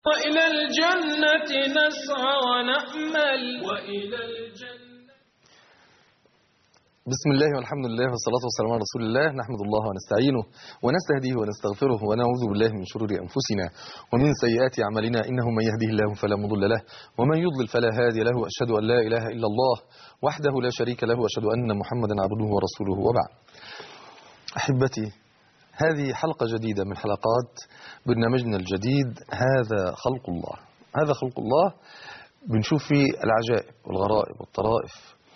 وإلى الجنة نسعى ونأمل وإلى الجنة بسم الله والحمد لله والصلاة والسلام على رسول الله نحمد الله ونستعينه ونستهديه ونستغفره ونعوذ بالله من شرور أنفسنا ومن سيئات أعمالنا إنه من يهده الله فلا مضل له ومن يضلل فلا هادي له وأشهد أن لا إله إلا الله وحده لا شريك له وأشهد أن محمدا عبده ورسوله وبعد أحبتي هذه حلقة جديدة من حلقات برنامجنا الجديد هذا خلق الله هذا خلق الله بنشوف فيه العجائب والغرائب والطرائف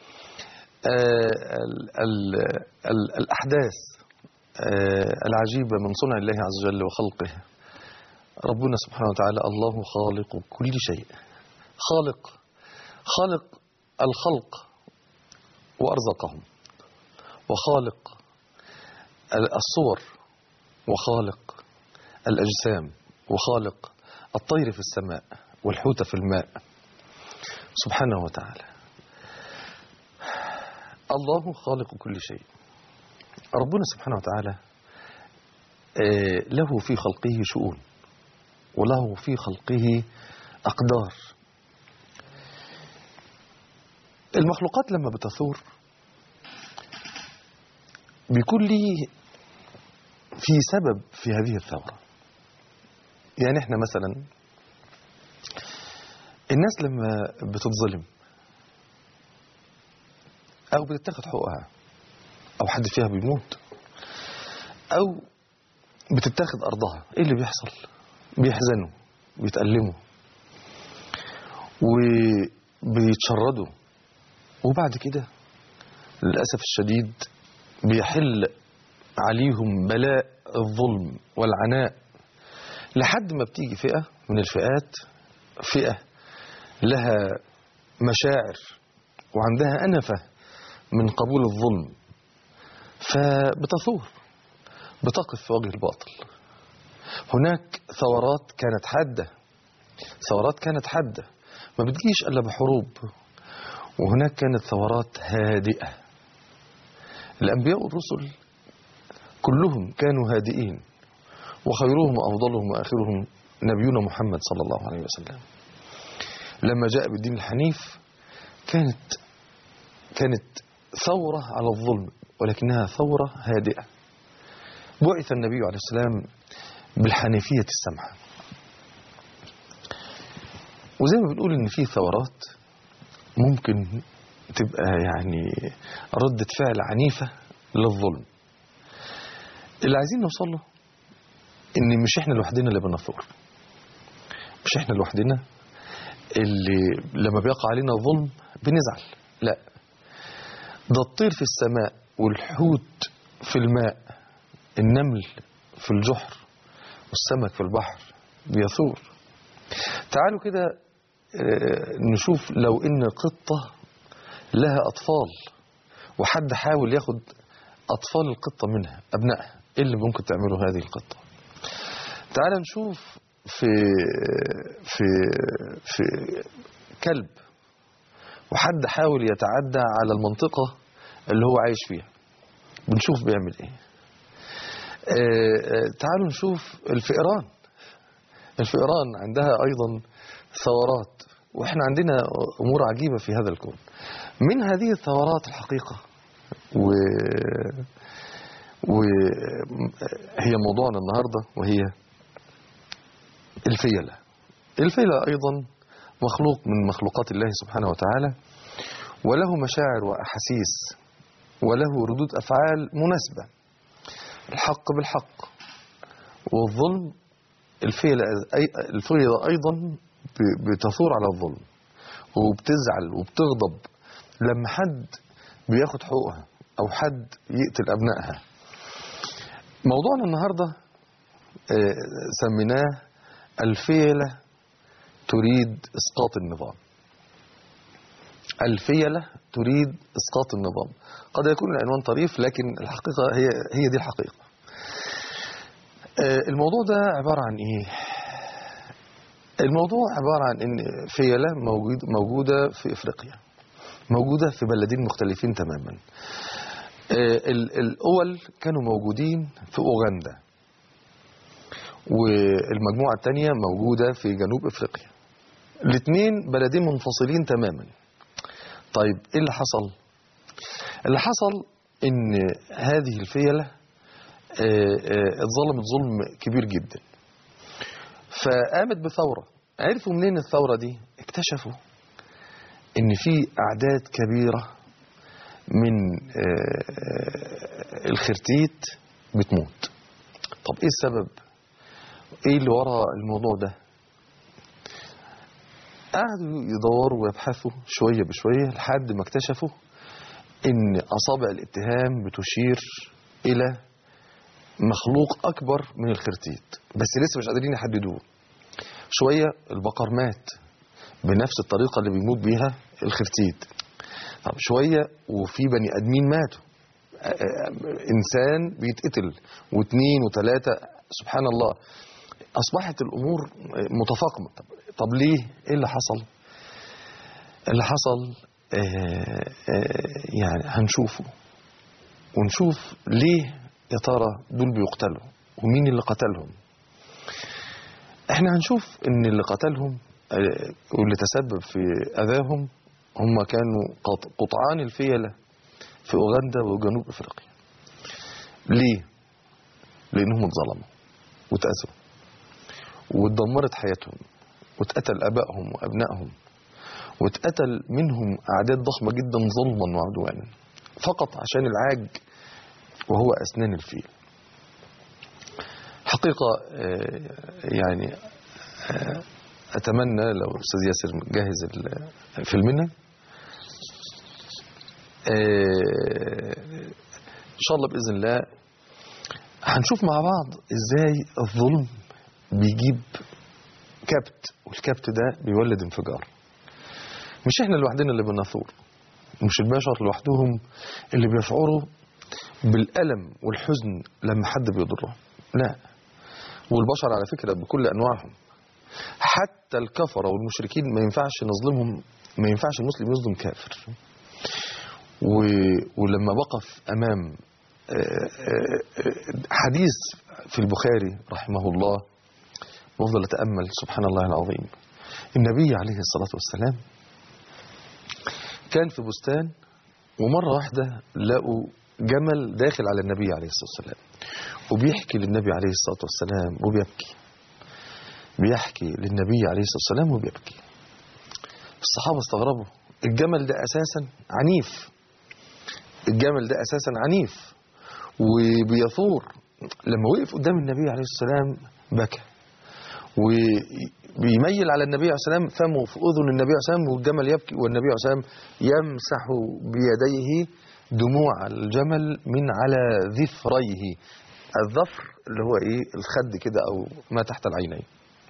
ال ال ال الأحداث العجيبة من صنع الله عز وجل وخلقه ربنا سبحانه وتعالى الله خالق كل شيء خالق خالق الخلق وأرزقهم وخالق الصور وخالق الأجسام وخالق الطير في السماء والحوت في الماء سبحانه وتعالى الله خالق كل شيء ربنا سبحانه وتعالى له في خلقه شؤون وله في خلقه أقدار المخلوقات لما بتثور بيكون لي في سبب في هذه الثورة يعني احنا مثلا الناس لما بتتظلم أو بتتاخد حقوقها أو حد فيها بيموت أو بتتاخد أرضها إيه اللي بيحصل بيحزنوا بيتألموا وبيتشردوا وبعد كده للأسف الشديد بيحل عليهم بلاء الظلم والعناء لحد ما بتيجي فئة من الفئات فئة لها مشاعر وعندها أنفة من قبول الظلم فبتثور بتقف في وجه الباطل هناك ثورات كانت حادة ثورات كانت حادة ما بتجيش إلا بحروب وهناك كانت ثورات هادئة الأنبياء والرسل كلهم كانوا هادئين وخيرهم وأفضلهم وآخرهم نبينا محمد صلى الله عليه وسلم لما جاء بالدين الحنيف كانت كانت ثورة على الظلم ولكنها ثورة هادئة بعث النبي عليه السلام بالحنيفية السمحة وزي ما بنقول ان في ثورات ممكن تبقى يعني ردة فعل عنيفة للظلم اللي عايزين نوصل له ان مش احنا لوحدنا اللي بنثور مش احنا لوحدنا اللي لما بيقع علينا ظلم بنزعل لا ده الطير في السماء والحوت في الماء النمل في الجحر والسمك في البحر بيثور تعالوا كده نشوف لو ان قطة لها اطفال وحد حاول ياخد اطفال القطة منها ابنائها ايه اللي ممكن تعمله هذه القطة تعال نشوف في في في كلب وحد حاول يتعدى على المنطقة اللي هو عايش فيها بنشوف بيعمل ايه آه تعالوا نشوف الفئران الفئران عندها ايضا ثورات واحنا عندنا امور عجيبة في هذا الكون من هذه الثورات الحقيقة و وهي موضوعنا النهاردة وهي الفيلة الفيلة أيضا مخلوق من مخلوقات الله سبحانه وتعالى وله مشاعر وأحاسيس وله ردود أفعال مناسبة الحق بالحق والظلم الفيلة, الفيلة أيضا بتثور على الظلم وبتزعل وبتغضب لما حد بياخد حقوقها أو حد يقتل أبنائها موضوعنا النهاردة سميناه الفيلة تريد إسقاط النظام الفيلة تريد إسقاط النظام قد يكون العنوان طريف لكن الحقيقة هي, هي دي الحقيقة الموضوع ده عبارة عن إيه الموضوع عبارة عن إن فيلة موجود موجودة في إفريقيا موجودة في بلدين مختلفين تماما الأول كانوا موجودين في أوغندا والمجموعة الثانية موجودة في جنوب افريقيا الاثنين بلدين منفصلين تماما طيب ايه اللي حصل اللي حصل ان هذه الفيلة آه، آه، اتظلمت ظلم كبير جدا فقامت بثورة عرفوا منين الثورة دي اكتشفوا ان في اعداد كبيرة من آه، آه، الخرتيت بتموت طب ايه السبب ايه اللي ورا الموضوع ده قعدوا يدوروا ويبحثوا شوية بشوية لحد ما اكتشفوا ان اصابع الاتهام بتشير الى مخلوق اكبر من الخرتيت بس لسه مش قادرين يحددوه شوية البقر مات بنفس الطريقة اللي بيموت بيها الخرتيت طب شوية وفي بني ادمين ماتوا آه، آه، انسان بيتقتل واثنين وثلاثة سبحان الله اصبحت الامور متفاقمه طب, طب ليه ايه اللي حصل اللي حصل آه آه يعني هنشوفه ونشوف ليه يا ترى دول بيقتلوا ومين اللي قتلهم احنا هنشوف ان اللي قتلهم آه، واللي تسبب في اذاهم هم كانوا قط- قطعان الفيلة في اوغندا وجنوب افريقيا ليه لانهم اتظلموا واتأذوا واتدمرت حياتهم واتقتل ابائهم وابنائهم واتقتل منهم اعداد ضخمه جدا ظلما وعدوانا فقط عشان العاج وهو اسنان الفيل حقيقه آه، يعني آه، اتمنى لو الاستاذ ياسر جاهز ال- فيلمنا آه، ان شاء الله باذن الله هنشوف مع بعض ازاي الظلم بيجيب كبت والكبت ده بيولد انفجار مش احنا لوحدنا اللي بنثور مش البشر لوحدهم اللي بيشعروا بالألم والحزن لما حد بيضرهم لا والبشر على فكرة بكل أنواعهم حتى الكفرة والمشركين ما ينفعش نظلمهم ما ينفعش المسلم يظلم كافر و... ولما بقف أمام آه، آه، آه، حديث في البخاري رحمه الله وافضل اتامل سبحان الله العظيم النبي عليه الصلاه والسلام كان في بستان ومره واحده لقوا جمل داخل على النبي عليه الصلاه والسلام وبيحكي للنبي عليه الصلاه والسلام وبيبكي بيحكي للنبي عليه الصلاه والسلام وبيبكي الصحابه استغربوا الجمل ده اساسا عنيف الجمل ده اساسا عنيف وبيثور لما وقف قدام النبي عليه السلام بكى وبيميل على النبي عليه السلام فمه في اذن النبي عليه السلام والجمل يبكي والنبي عليه السلام يمسح بيديه دموع الجمل من على ذفريه الظفر اللي هو ايه الخد كده او ما تحت العينين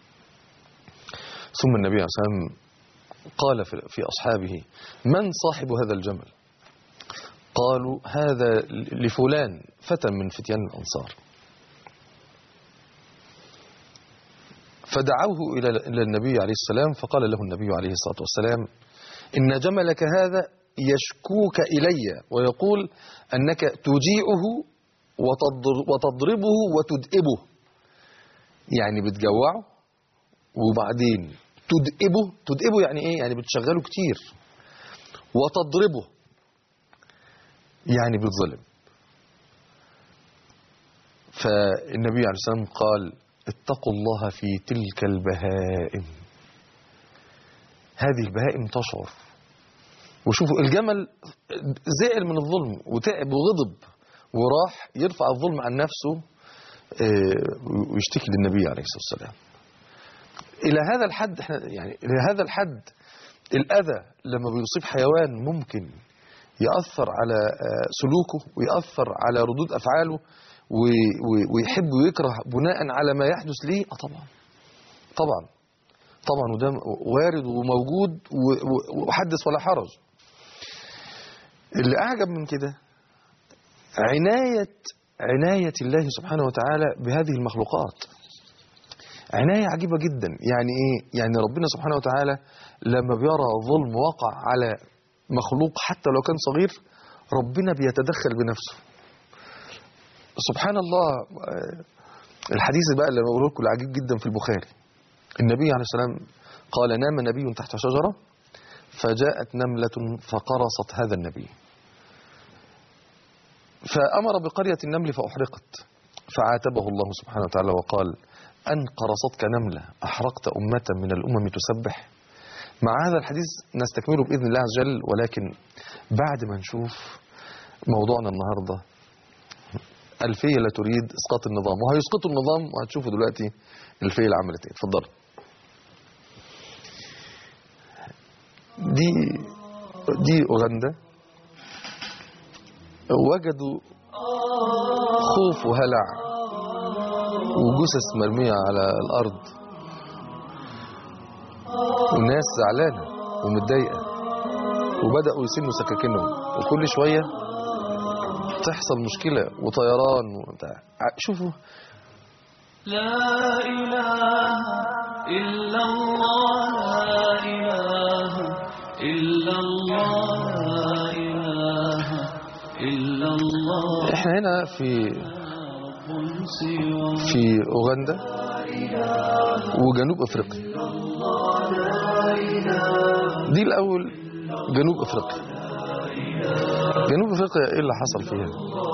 ثم النبي عليه السلام قال في في اصحابه من صاحب هذا الجمل قالوا هذا لفلان فتى من فتيان الانصار فدعوه إلى إلى النبي عليه السلام فقال له النبي عليه الصلاة والسلام إن جملك هذا يشكوك إلي ويقول أنك تجيعه وتضر- وتضربه وتدئبه يعني بتجوعه وبعدين تدئبه تدئبه يعني إيه يعني بتشغله كتير وتضربه يعني بتظلم فالنبي عليه الصلاة والسلام قال اتقوا الله في تلك البهائم هذه البهائم تشعر وشوفوا الجمل زعل من الظلم وتعب وغضب وراح يرفع الظلم عن نفسه آه، ويشتكي للنبي عليه الصلاة والسلام إلى هذا الحد احنا يعني إلى هذا الحد الأذى لما بيصيب حيوان ممكن يأثر على آه، سلوكه ويأثر على ردود أفعاله و- و- ويحب ويكره بناء على ما يحدث ليه اه طبعا طبعا طبعا وده وارد وموجود و- و- وحدث ولا حرج اللي أعجب من كده عناية عناية الله سبحانه وتعالى بهذه المخلوقات عناية عجيبة جدا يعني إيه؟ يعني ربنا سبحانه وتعالى لما بيرى ظلم وقع على مخلوق حتى لو كان صغير ربنا بيتدخل بنفسه سبحان الله آه، الحديث بقى اللي بقوله لكم العجيب جدا في البخاري النبي عليه السلام قال نام نبي تحت شجرة فجاءت نملة فقرصت هذا النبي فأمر بقرية النمل فأحرقت فعاتبه الله سبحانه وتعالى وقال أن قرصتك نملة أحرقت أمة من الأمم تسبح مع هذا الحديث نستكمله بإذن الله عز وجل ولكن بعد ما نشوف موضوعنا النهاردة الفية لا تريد إسقاط النظام وهيسقطوا النظام وهتشوفوا دلوقتي الفية اللي عملت ايه اتفضلوا دي دي أوغندا وجدوا خوف وهلع وجثث مرمية على الأرض والناس زعلانة ومتضايقة وبدأوا يسنوا سكاكينهم وكل شوية تحصل مشكلة وطيران وبتاع شوفوا لا إله إلا الله لا إله إلا الله لا إله إلا الله احنا هنا في رب سوى في أوغندا وجنوب أفريقيا دي الأول جنوب أفريقيا جنوب أفريقيا إيه اللي حصل فيها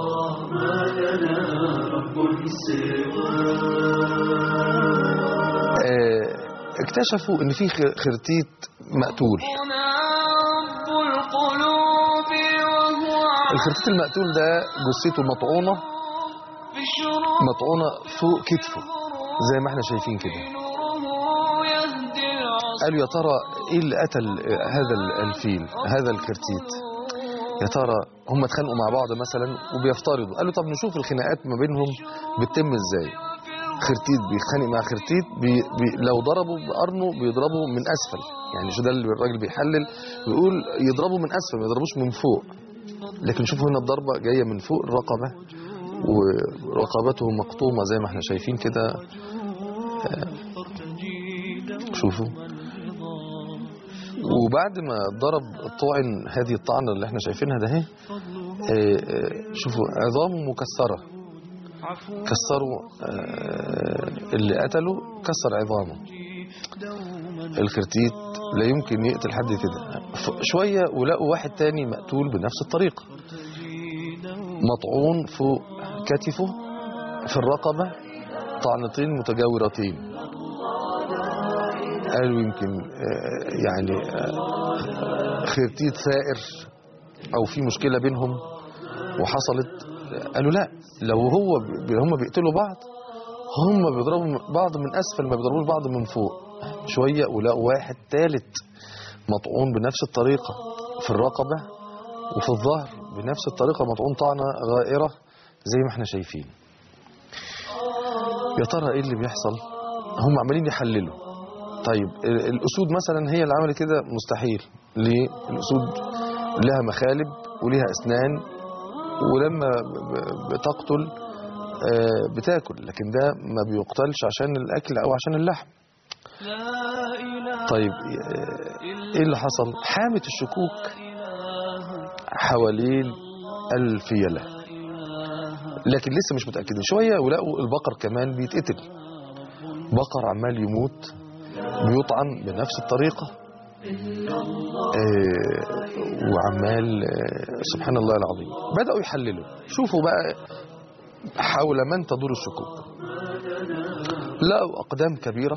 آه، اكتشفوا ان في خ- خرتيت مقتول هنا رب القلوب وهو الخرتيت المقتول ده جثته مطعونه بشروق مطعونه فوق كتفه زي ما احنا شايفين كده نوره يهدي العصر قالوا يا ترى ايه اللي قتل آه، هذا ال- الفيل هذا الخرتيت يا ترى هم اتخانقوا مع بعض مثلا وبيفترضوا قالوا طب نشوف الخناقات ما بينهم بتتم ازاي خرتيت بيتخانق مع خرتيت بي بي لو ضربوا بقرنه بيضربوا من اسفل يعني شو ده اللي الراجل بيحلل بيقول يضربوا من اسفل ما يضربوش من فوق لكن شوفوا هنا الضربه جايه من فوق الرقبه ورقبته مقطومه زي ما احنا شايفين كده آه، شوفوا وبعد ما ضرب الطاعن هذه الطعنه اللي احنا شايفينها ده اهي آه، آه، شوفوا عظامه مكسره كسروا آه، اللي قتله كسر عظامه الخرتيت لا يمكن يقتل حد كده ف- شوية ولقوا واحد تاني مقتول بنفس الطريقة مطعون فوق كتفه في الرقبة طعنتين متجاورتين قالوا يمكن آه، يعني آه، خرتيت ثائر أو في مشكلة بينهم وحصلت قالوا لا لو هو ب- هم بيقتلوا بعض هم بيضربوا بعض من اسفل ما بيضربوش بعض من فوق شويه ولقوا واحد ثالث مطعون بنفس الطريقه في الرقبه وفي الظهر بنفس الطريقه مطعون طعنه غائره زي ما احنا شايفين يا ترى ايه اللي بيحصل هم عمالين يحللوا طيب ال- الاسود مثلا هي اللي عملت كده مستحيل ليه الاسود لها مخالب وليها اسنان ولما ب- ب- بتقتل آه، بتاكل لكن ده ما بيقتلش عشان الاكل او عشان اللحم لا إله طيب آه، ايه اللي حصل حامت الشكوك إله حوالين الفيلة لكن لسه مش متأكدين شوية ولقوا البقر كمان بيتقتل بقر عمال يموت بيطعن بنفس الطريقة آه، وعمال آه، سبحان الله العظيم بدأوا يحللوا شوفوا بقى حول من تدور الشكوك لقوا أقدام كبيرة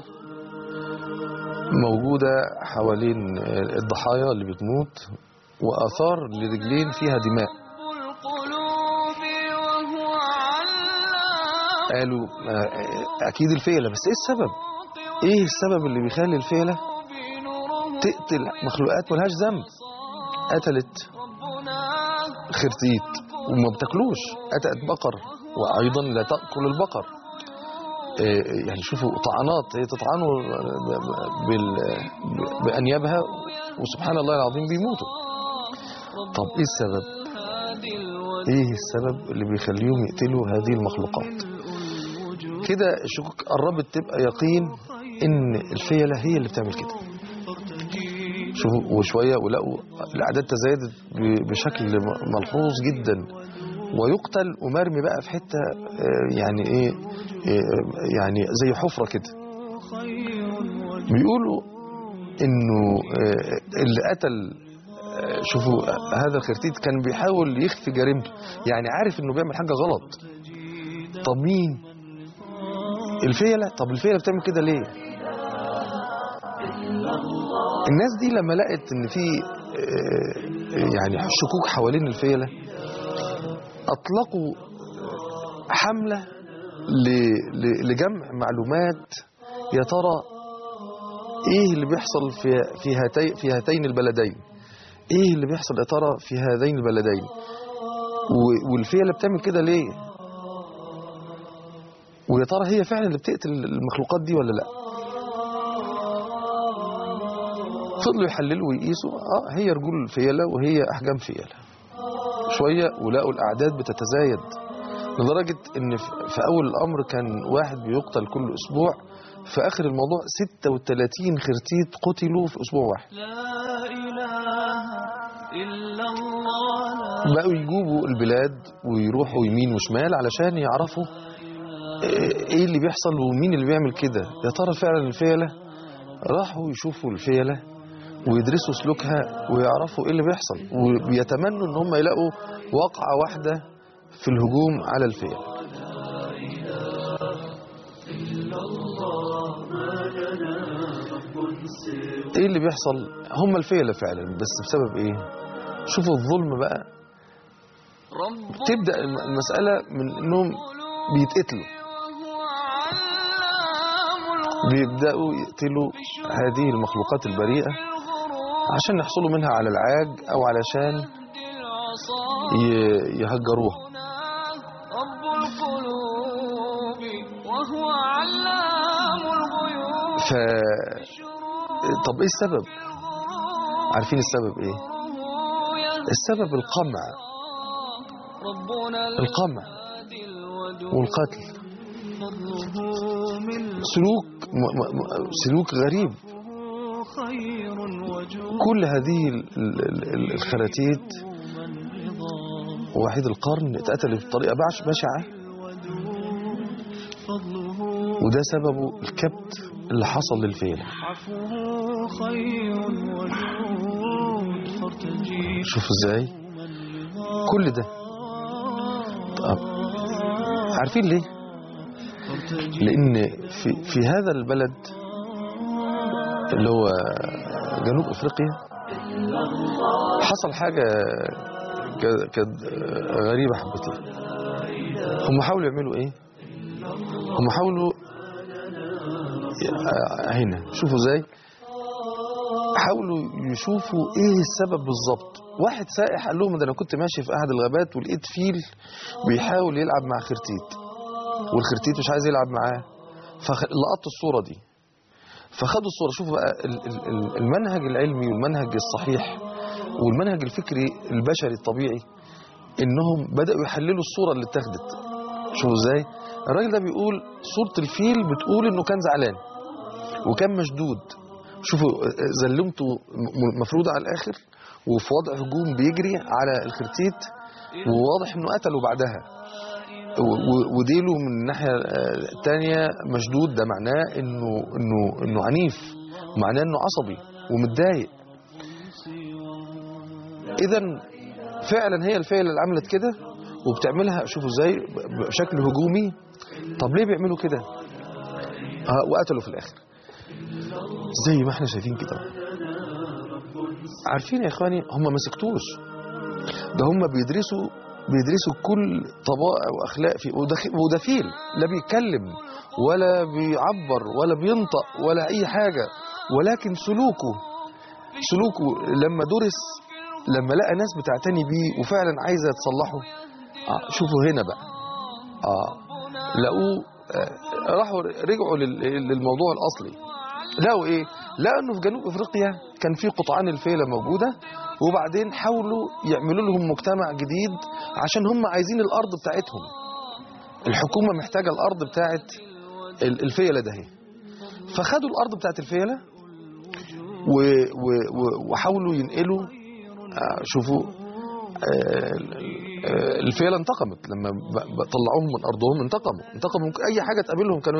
موجودة حوالين آه، الضحايا اللي بتموت وآثار لرجلين فيها دماء رب القلوب وهو علام قالوا آه، أكيد الفيلة بس إيه السبب؟ إيه السبب اللي بيخلي الفيلة نوره تقتل مخلوقات ملهاش ذنب قتلت ربنا خرتيت وما بتاكلوش قتلت بقر وأيضا لا تأكل البقر آه، يعني شوفوا طعنات هي تطعنه بال- بأنيابها وسبحان الله العظيم بيموتوا طب إيه السبب؟ هادي الوجه إيه السبب اللي بيخليهم يقتلوا هذه المخلوقات؟ كده الشكوك قربت تبقى يقين ان الفيلة هي اللي بتعمل كده شوفوا وشوية ولقوا الأعداد تزايدت ب- بشكل م- ملحوظ جدا ويقتل ومرمي بقى في حته آه، يعني ايه آه، يعني زي حفره كده خير وجود بيقولوا انه آه، اللي قتل آه، شوفوا آه، هذا الخرتيت كان بيحاول يخفي جريمته يعني عارف انه بيعمل حاجه غلط طب مين الفيله طب الفيله بتعمل كده ليه الناس دي لما لقت ان في آه، يعني شكوك حوالين الفيله اطلقوا حمله ل- ل- لجمع معلومات يا ترى ايه اللي بيحصل في في هاتين في هاتين البلدين ايه اللي بيحصل يا ترى في هذين البلدين و- والفيله بتعمل كده ليه ويا ترى هي فعلا اللي بتقتل المخلوقات دي ولا لا فضلوا يحللوا ويقيسوا اه هي رجول الفيله وهي احجام فيله شويه ولقوا الاعداد بتتزايد لدرجه ان في في اول الامر كان واحد بيقتل كل اسبوع في اخر الموضوع 36 خرتيت قتلوا في اسبوع واحد لا إله إلا الله بقوا يجوبوا البلاد ويروحوا يمين وشمال علشان يعرفوا ايه اللي بيحصل ومين اللي بيعمل كده يا ترى فعلا الفيلة راحوا يشوفوا الفيلة ويدرسوا سلوكها ويعرفوا ايه اللي بيحصل وبيتمنوا ان هم يلاقوا واقعة واحدة في الهجوم على الفيلة ايه اللي بيحصل هم الفيلة فعلا بس بسبب ايه شوفوا الظلم بقى رب تبدأ الم- المسألة من انهم بيتقتلوا وهو علام الغيوب بيبدأوا يقتلوا هذه المخلوقات البريئة الغروب عشان يحصلوا منها على العاج أو علشان العصا ي- يهجروها رب القلوب وهو علام الغيوب ف طب ايه السبب عارفين السبب ايه السبب القمع ربنا القمع الهادي الودود والقتل فضله من سلوك م- م- م- سلوك غريب خير وجود كل هذه ال- ال- ال- الخراتيت من رضا وحيد القرن اتقتلوا بطريقة بعش- بشعة الودود فضله وده سببه الكبت اللي حصل للفيل عفوه خير وجود فارتجي شوف ازاي من رضا كل ده طب عارفين ليه فارتجي لان في في هذا البلد اللي هو جنوب افريقيا حصل حاجه ك- كانت غريبه حبتين هم حاولوا يعملوا ايه هم حاولوا آه، هنا شوفوا ازاي حاولوا يشوفوا ايه السبب بالظبط واحد سائح قال لهم ده انا كنت ماشي في احد الغابات ولقيت فيل بيحاول يلعب مع خرتيت والخرتيت مش عايز يلعب معاه فلقطت الصوره دي فخدوا الصوره شوفوا بقى ال- ال- ال- المنهج العلمي والمنهج الصحيح والمنهج الفكري البشري الطبيعي انهم بداوا يحللوا الصوره اللي اتاخدت شوفوا ازاي الراجل ده بيقول صوره الفيل بتقول انه كان زعلان وكان مشدود شوفوا زلمته م- مفروضه على الاخر وفي وضع هجوم بيجري على الخرتيت وواضح انه قتله بعدها و- و- وديله من الناحيه آه، التانية مشدود ده معناه انه انه انه عنيف معناه انه عصبي ومتضايق اذا فعلا هي الفعل اللي عملت كده وبتعملها شوفوا ازاي ب- بشكل هجومي طب ليه بيعملوا كده آه وقتلوا في الاخر زي ما احنا شايفين كده عارفين يا اخواني هم ما سكتوش ده هم بيدرسوا بيدرسوا كل طبائع واخلاق في وده خ- وده فيل لا بيتكلم ولا بيعبر ولا بينطق ولا اي حاجه ولكن سلوكه سلوكه لما درس لما لقى ناس بتعتني بيه وفعلا عايزه تصلحه آه شوفوا هنا بقى اه لقوه آه راحوا رجعوا لل- للموضوع الاصلي لقوا ايه لقوا انه في جنوب افريقيا كان في قطعان الفيله موجوده وبعدين حاولوا يعملوا لهم مجتمع جديد عشان هم عايزين الارض بتاعتهم الحكومه محتاجه الارض بتاعت ال- الفيله ده هي فخدوا الارض بتاعت الفيله و و و وحاولوا ينقلوا آه، شوفوا آه، آه، الفيلة انتقمت لما ب- ب- طلعوهم من أرضهم انتقموا انتقموا أي حاجة تقابلهم كانوا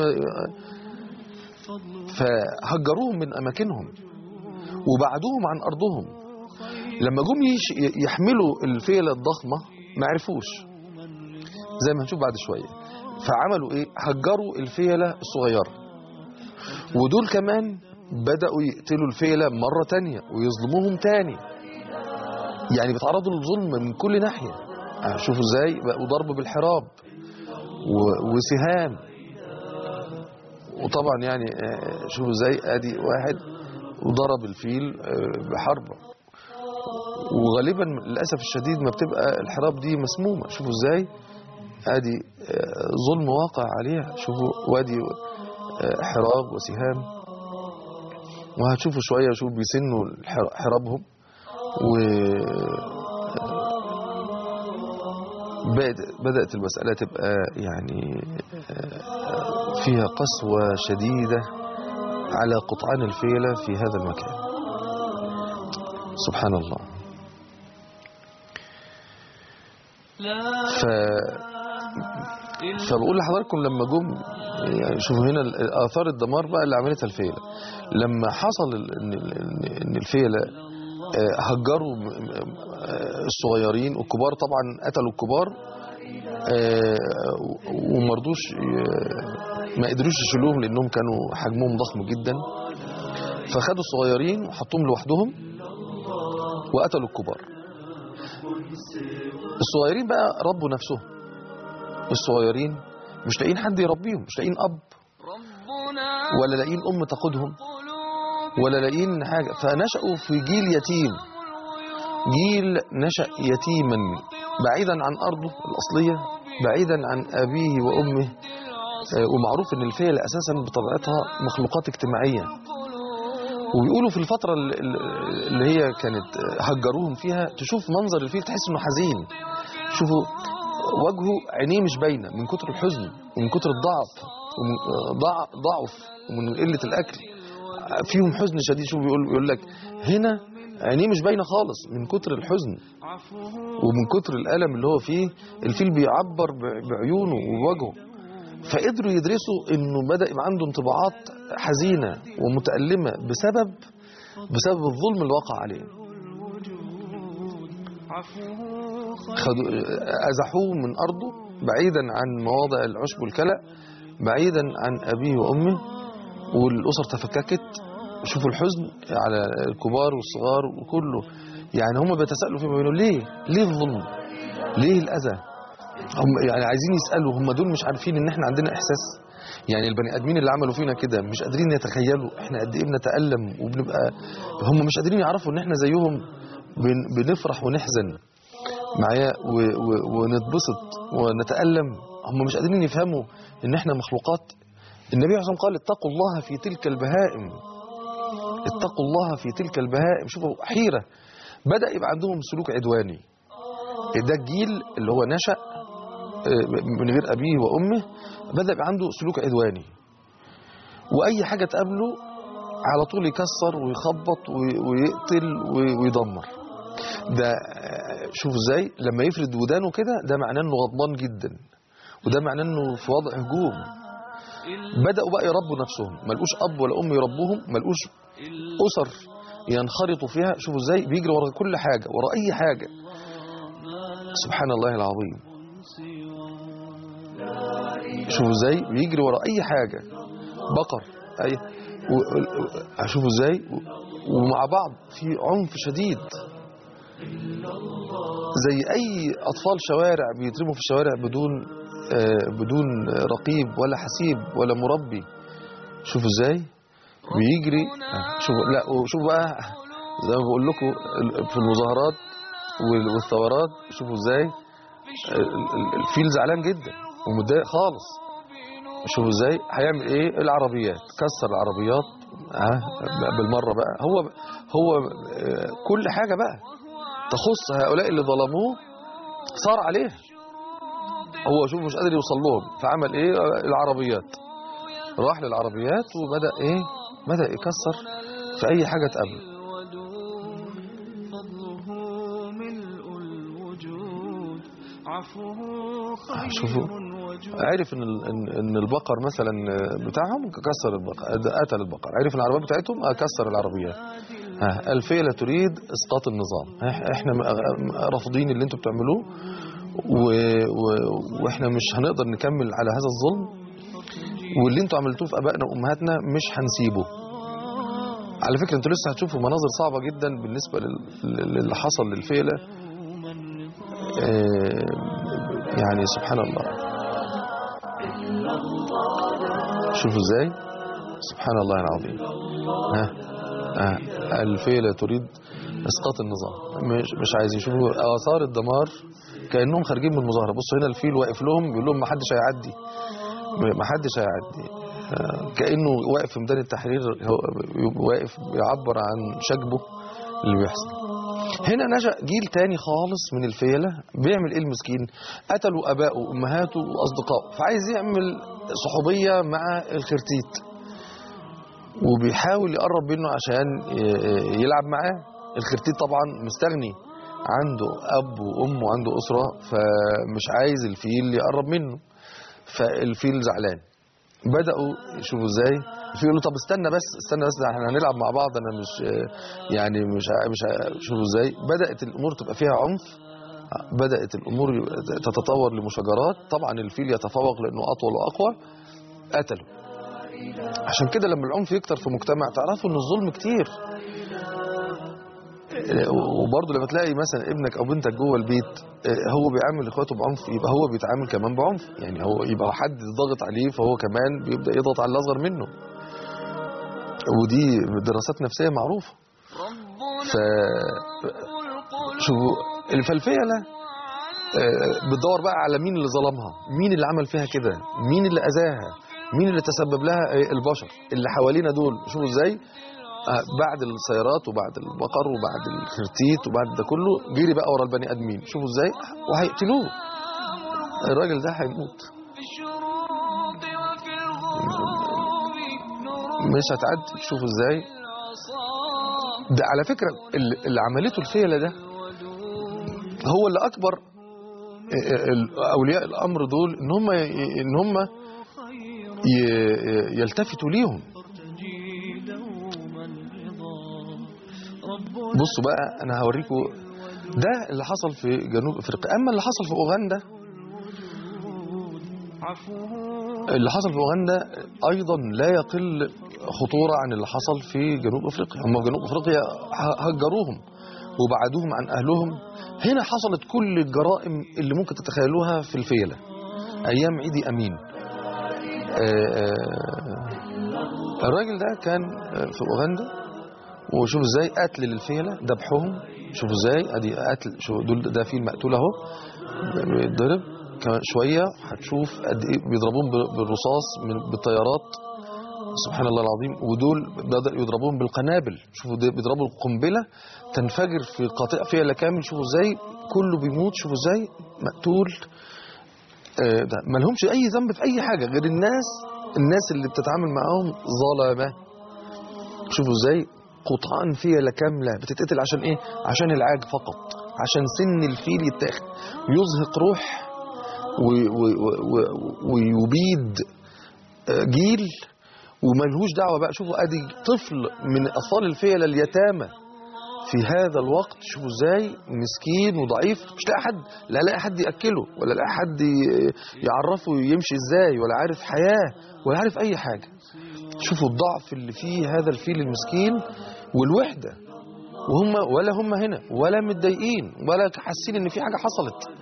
فهجروهم من أماكنهم وبعدوهم عن أرضهم لما جم يش- يحملوا الفيلة الضخمة ما عرفوش زي ما هنشوف بعد شوية فعملوا ايه هجروا الفيلة الصغيرة ودول كمان بدأوا يقتلوا الفيلة مرة تانية ويظلموهم تاني يعني بيتعرضوا للظلم من كل ناحية آه، شوفوا ازاي بقوا ضرب بالحراب و- وسهام وطبعا يعني آه، شوفوا ازاي ادي واحد وضرب الفيل آه، بحربة وغالبا للاسف الشديد ما بتبقى الحراب دي مسمومه شوفوا ازاي ادي آه، ظلم واقع عليها شوفوا وادي آه، حراب وسهام وهتشوفوا شويه شوف بيسنوا الحر- حرابهم و بدأ- بدأت المسألة تبقى يعني آه، فيها قسوة شديدة على قطعان الفيلة في هذا المكان سبحان الله ف... فبقول لحضراتكم لما جم يعني شوفوا هنا ال- آثار الدمار بقى اللي عملتها الفيلة لما حصل ال- إن ال- إن الفيلة آه، هجروا م- م- آه، الصغيرين والكبار طبعا قتلوا الكبار آه، ومرضوش ي- ما قدروش يشيلوهم لأنهم كانوا حجمهم ضخم جدا فخدوا الصغيرين وحطوهم لوحدهم وقتلوا الكبار الصغيرين بقى ربوا نفسهم الصغيرين مش لاقيين حد يربيهم مش لاقيين أب ولا لاقيين أم تقودهم ولا لاقيين حاجة فنشأوا في جيل يتيم جيل نشأ يتيما بعيدا عن أرضه الأصلية بعيدا عن أبيه وأمه آه، ومعروف أن الفيل أساسا بطبيعتها مخلوقات اجتماعية وبيقولوا في الفترة ال- ال- اللي هي كانت هجروهم فيها تشوف منظر الفيل تحس انه حزين شوفوا وجهه عينيه مش باينة من كتر الحزن ومن كتر الضعف ومن ضع- ضعف ومن قلة الأكل فيهم حزن شديد شوف بيقول بيقول لك هنا عينيه مش باينة خالص من كتر الحزن ومن كتر الألم اللي هو فيه الفيل بيعبر ب- بعيونه وبوجهه فقدروا يدرسوا انه بدأ يبقى عنده انطباعات حزينة ومتألمة بسبب بسبب الظلم اللي وقع عليه خدوا أزحوه من أرضه بعيدا عن مواضع العشب والكلأ بعيدا عن أبيه وأمه والأسر تفككت شوفوا الحزن على الكبار والصغار وكله يعني هم بيتساءلوا فيما بينهم ليه ليه الظلم ليه الأذى هم يعني عايزين يسألوا هم دول مش عارفين ان احنا عندنا احساس يعني البني ادمين اللي عملوا فينا كده مش قادرين يتخيلوا احنا قد ايه بنتألم وبنبقى هم مش قادرين يعرفوا ان احنا زيهم بن بنفرح ونحزن معايا و- و- ونتبسط ونتألم هم مش قادرين يفهموا ان احنا مخلوقات النبي عليه الصلاة والسلام قال اتقوا الله في تلك البهائم اتقوا الله في تلك البهائم شوفوا حيرة بدأ يبقى عندهم سلوك عدواني ده الجيل اللي هو نشأ آه، من غير أبيه وأمه بدأ يبقى عنده سلوك عدواني وأي حاجة تقابله على طول يكسر ويخبط وي- ويقتل وي- ويدمر ده آه، شوف ازاي لما يفرد ودانه كده ده معناه انه غضبان جدا وده معناه انه في وضع هجوم بدأوا بقى يربوا نفسهم ملقوش أب ولا أم يربوهم ملقوش أسر ينخرطوا فيها شوفوا ازاي بيجري ورا كل حاجة ورا أي حاجة سبحان الله العظيم شوفوا ازاي بيجري ورا أي حاجة بقر أي و- و- شوفوا ازاي و- ومع بعض في عنف شديد زي أي أطفال شوارع بيترموا في الشوارع بدون آه، بدون رقيب ولا حسيب ولا مربي شوفوا ازاي بيجري آه، شوفوا لا وشوفوا بقى زي ما بقول لكم ال- في المظاهرات وال- والثورات شوفوا ازاي ال- ال- الفيل زعلان جدا ومتضايق خالص شوفوا ازاي هيعمل ايه العربيات كسر العربيات ها بالمره بقى هو هو آه، كل حاجه بقى تخص هؤلاء اللي ظلموه صار عليه هو شوف مش قادر يوصل لهم فعمل ايه العربيات راح للعربيات وبدأ ايه بدأ يكسر في اي حاجة تقابله الودود فضله ملء الوجود عفوه شوفوا. خير وجود عرف ان ال- ان إن البقر مثلا بتاعهم كسر البقر قتل البقر عرف العربيات بتاعتهم كسر العربيات ها الفيلة تريد اسقاط النظام إح- احنا م- رافضين اللي انتوا بتعملوه و... و... واحنا مش هنقدر نكمل على هذا الظلم واللي انتوا عملتوه في ابائنا وامهاتنا مش هنسيبه على فكره انتوا لسه هتشوفوا مناظر صعبه جدا بالنسبه لل- للي حصل للفيله آه، يعني سبحان الله شوفوا ازاي سبحان الله العظيم ها ها الفيلة تريد اسقاط النظام مش مش عايزين يشوفوا اثار الدمار كانهم خارجين من المظاهره بصوا هنا الفيل واقف لهم بيقول لهم ما حدش هيعدي ما حدش هيعدي آه، كانه واقف في ميدان التحرير هو واقف بيعبر عن شجبه اللي بيحصل هنا نشأ جيل تاني خالص من الفيلة بيعمل ايه المسكين قتلوا ابائه وامهاته واصدقائه فعايز يعمل صحوبية مع الخرتيت وبيحاول يقرب منه عشان ي- يلعب معاه الخرتيت طبعا مستغني عنده اب وام وعنده اسره فمش عايز الفيل يقرب منه فالفيل زعلان بداوا يشوفوا ازاي الفيل يقول له طب استنى بس استنى بس ده احنا هنلعب مع بعض انا مش يعني مش ع- مش ع- شوفوا ازاي بدات الامور تبقى فيها عنف بدات الامور تتطور لمشاجرات طبعا الفيل يتفوق لانه اطول واقوى قتله عشان كده لما العنف يكتر في مجتمع تعرفوا ان الظلم كتير وبرضه لما تلاقي مثلا ابنك او بنتك جوه البيت آه، هو بيعامل اخواته بعنف يبقى هو بيتعامل كمان بعنف يعني هو يبقى حد ضاغط عليه فهو كمان بيبدا يضغط على الاصغر منه ودي دراسات نفسيه معروفه ربنا ف شوفوا الفلفله آه، بتدور بقى على مين اللي ظلمها مين اللي عمل فيها كده مين اللي اذاها مين اللي تسبب لها آه، البشر اللي حوالينا دول شوفوا ازاي آه، بعد السيارات وبعد البقر وبعد الخرتيت وبعد ده كله جري بقى ورا البني ادمين شوفوا ازاي وهيقتلوه الراجل ده هيموت في الشروق وفي الغروب نور مش هتعدي شوفوا ازاي العصا ده على فكره اللي اللي عملته الفيله ده هو اللي اكبر آه، آه، اولياء الامر دول ان هم ان هم ي- يلتفتوا ليهم ترتجي دوما رضا ربنا بصوا بقى انا هوريكم ده اللي حصل في جنوب افريقيا اما اللي حصل في اوغندا عفوه اللي حصل في اوغندا ايضا لا يقل خطوره عن اللي حصل في جنوب افريقيا هم في جنوب افريقيا ه- هجروهم وبعدوهم عن اهلهم هنا حصلت كل الجرائم اللي ممكن تتخيلوها في الفيله ايام عيدي امين آه، آه، الراجل ده كان آه، في اوغندا وشوفوا ازاي قتل للفيله ذبحهم شوفوا ازاي ادي قتل شو دول ده فيل مقتول اهو بيتضرب كمان شويه هتشوف قد ايه بيضربوهم بال- بالرصاص من بالطيارات سبحان الله العظيم ودول بدأوا يضربوهم بالقنابل شوفوا ده بيضربوا القنبله تنفجر في قطيع فيله كامل شوفوا ازاي كله بيموت شوفوا ازاي مقتول آه، ده ما لهمش اي ذنب في اي حاجه غير الناس الناس اللي بتتعامل معاهم ظلمه شوفوا ازاي قطعان فيلة كاملة بتتقتل عشان ايه عشان العاج فقط عشان سن الفيل يتاخد يزهق روح و- و- و- و- ويبيد آه، جيل وملهوش دعوة بقى شوفوا ادي طفل من اطفال الفيلة اليتامى في هذا الوقت شوفوا ازاي مسكين وضعيف مش لاقي حد لا لاقي حد ياكله ولا لاقي حد ي- يعرفه يمشي ازاي ولا عارف حياه ولا عارف اي حاجه شوفوا الضعف اللي فيه هذا الفيل المسكين والوحده وهم ولا هم هنا ولا متضايقين ولا حاسين ان في حاجه حصلت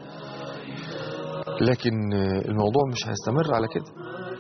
لكن آه، الموضوع مش هيستمر على كده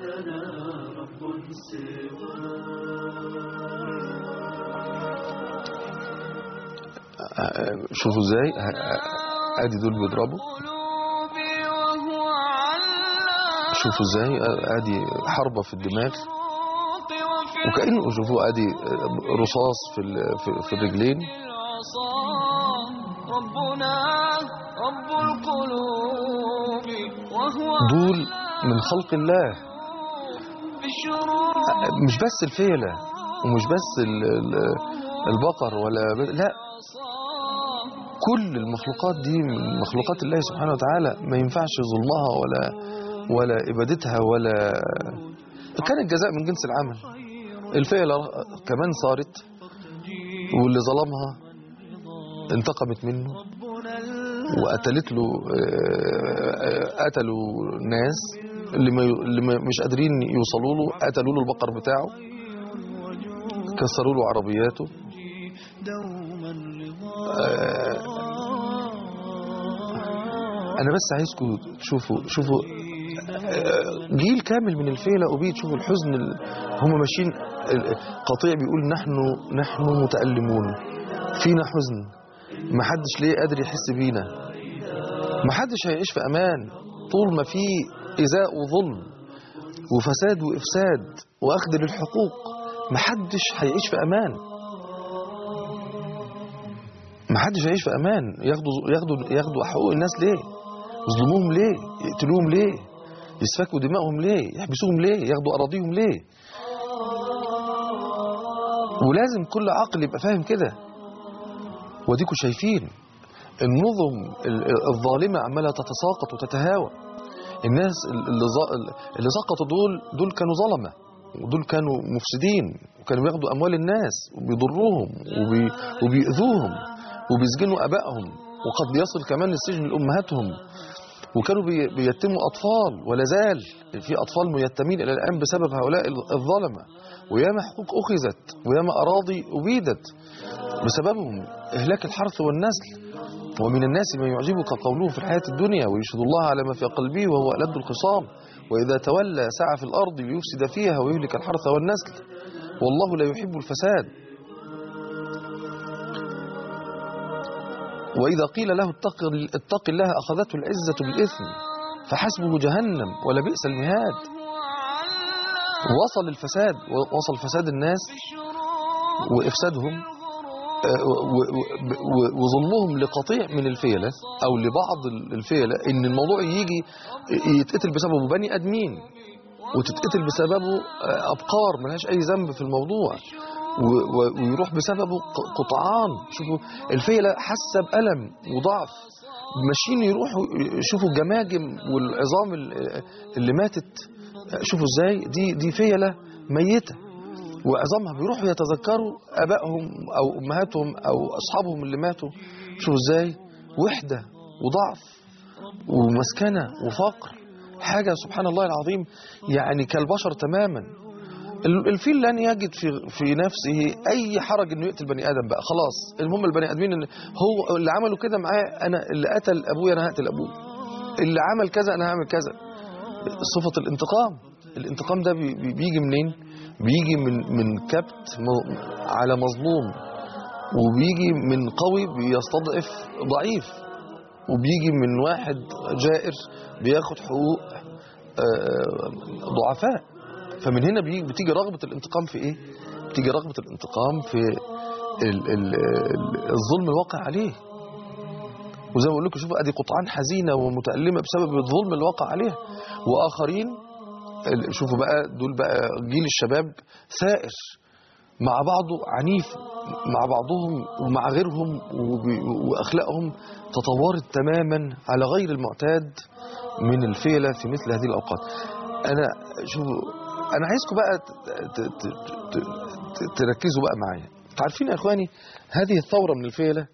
آه، شوفوا ازاي آه، آه، ادي دول بيضربوا قلوبي وهو علام شوفوا ازاي آه، ادي حربة في الدماغ الشروق وفي وكأنه شوفوا ادي آه، رصاص في ال- في- في الرجلين العصا ربنا رب القلوب وهو دول من خلق الله في الشروق آه، مش بس الفيلة ومش بس ال- ال- البقر ولا ب- لا العصا كل المخلوقات دي من مخلوقات الله سبحانه وتعالى ما ينفعش ظلمها ولا ولا إبادتها ولا كان الجزاء من جنس العمل الفئة كمان صارت واللي ظلمها انتقمت منه وقتلت له آه، آه، قتلوا ناس اللي, ما اللي ما مش قادرين يوصلوا له قتلوا له البقر بتاعه كسروا له عربياته آه، انا بس عايزكم تشوفوا شوفوا آه، جيل كامل من الفيلة أبيد شوفوا الحزن ال- هم ماشيين ال- قطيع بيقول نحن نحن متألمون فينا حزن ما حدش ليه قادر يحس بينا ما حدش هيعيش في أمان طول ما في إزاء وظلم وفساد وإفساد وأخذ للحقوق ما حدش هيعيش في أمان ما حدش هيعيش في أمان ياخدوا ياخدوا ياخدوا حقوق الناس ليه يظلموهم ليه يقتلوهم ليه يسفكوا دمائهم ليه يحبسوهم ليه ياخدوا أراضيهم ليه ولازم كل عقل يبقى فاهم كده وديكوا شايفين النظم ال- الظالمة عمالة تتساقط وتتهاوى الناس اللي, ز- اللي سقطوا دول دول كانوا ظلمة ودول كانوا مفسدين وكانوا بياخدوا أموال الناس وبيضروهم وبي وبيأذوهم وبيسجنوا أبائهم وقد يصل كمان السجن لأمهاتهم وكانوا بي- بيتموا أطفال ولا زال في أطفال ميتمين إلى الآن بسبب هؤلاء الظلمة وياما حقوق أخذت وياما أراضي أبيدت بسببهم إهلاك الحرث والنسل ومن الناس من يعجبك قوله في الحياة الدنيا ويشهد الله على ما في قلبه وهو ألد الخصام وإذا تولى سعى في الأرض ليفسد فيها ويهلك الحرث والنسل والله لا يحب الفساد وإذا قيل له اتق, اتق الله أخذته العزة بالإثم فحسبه جهنم ولبئس المهاد وصل الفساد وصل فساد الناس وإفسادهم آه، و- و- و- وظلمهم لقطيع من الفيلة أو لبعض الفيلة إن الموضوع يجي يتقتل بسببه بني أدمين وتتقتل بسببه آه، أبقار ملهاش أي ذنب في الموضوع و- و- ويروح بسببه ق- قطعان شوفوا الفيلة حاسة بألم وضعف ماشيين يروحوا يشوفوا الجماجم والعظام ال- اللي ماتت شوفوا ازاي دي دي فيلة ميتة وعظامها بيروحوا يتذكروا ابائهم او امهاتهم او اصحابهم اللي ماتوا شوفوا ازاي وحدة وضعف ومسكنة وفقر حاجة سبحان الله العظيم يعني كالبشر تماما ال- الفيل لن يجد في في نفسه اي حرج انه يقتل بني ادم بقى خلاص المهم البني ادمين إن هو اللي عملوا كده معاه انا اللي قتل ابويا انا هقتل ابوه اللي عمل كذا انا هعمل كذا صفة الانتقام الانتقام ده بي- بي- بيجي منين بيجي من من كبت م- على مظلوم وبيجي من قوي بيستضعف ضعيف وبيجي من واحد جائر بياخد حقوق آه، ضعفاء فمن هنا بيجي بتيجي رغبة الانتقام في ايه بتيجي رغبة الانتقام في ال ال ال الظلم الواقع عليه وزي ما بقول لكم شوفوا ادي قطعان حزينه ومتألمه بسبب الظلم اللي وقع عليها واخرين ال- شوفوا بقى دول بقى جيل الشباب ثائر مع بعضه عنيف مع بعضهم ومع غيرهم وب- واخلاقهم تطورت تماما على غير المعتاد من الفيله في مثل هذه الاوقات انا شوفوا انا عايزكم بقى ت- ت- ت- ت- تركزوا بقى معايا انتوا عارفين يا اخواني هذه الثوره من الفيله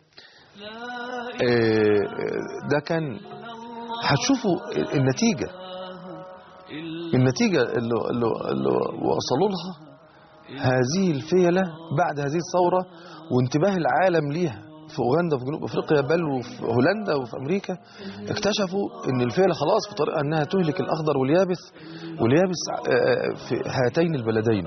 آه، ده كان هتشوفوا النتيجة النتيجة اللي, اللي, اللي وصلوا لها هذه الفيلة بعد هذه الثورة وانتباه العالم ليها في أوغندا وفي جنوب أفريقيا بل وفي هولندا وفي أمريكا اكتشفوا أن الفيلة خلاص في طريقة أنها تهلك الأخضر واليابس واليابس آه، في هاتين البلدين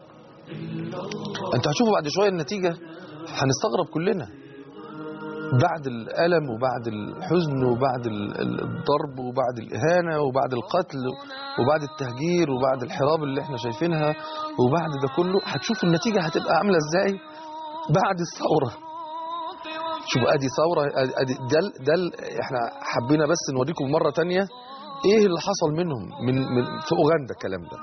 أنت هتشوفوا بعد شوية النتيجة هنستغرب كلنا بعد الألم وبعد الحزن وبعد ال- ال- الضرب وبعد الإهانة وبعد القتل وبعد التهجير وبعد الحراب اللي احنا شايفينها وبعد ده كله هتشوفوا النتيجة هتبقى عاملة ازاي بعد الثورة شوفوا ادي ثورة ادي ادي ده ال- ده ال- احنا حبينا بس نوريكم مرة تانية ايه اللي حصل منهم من, من في اوغندا الكلام ده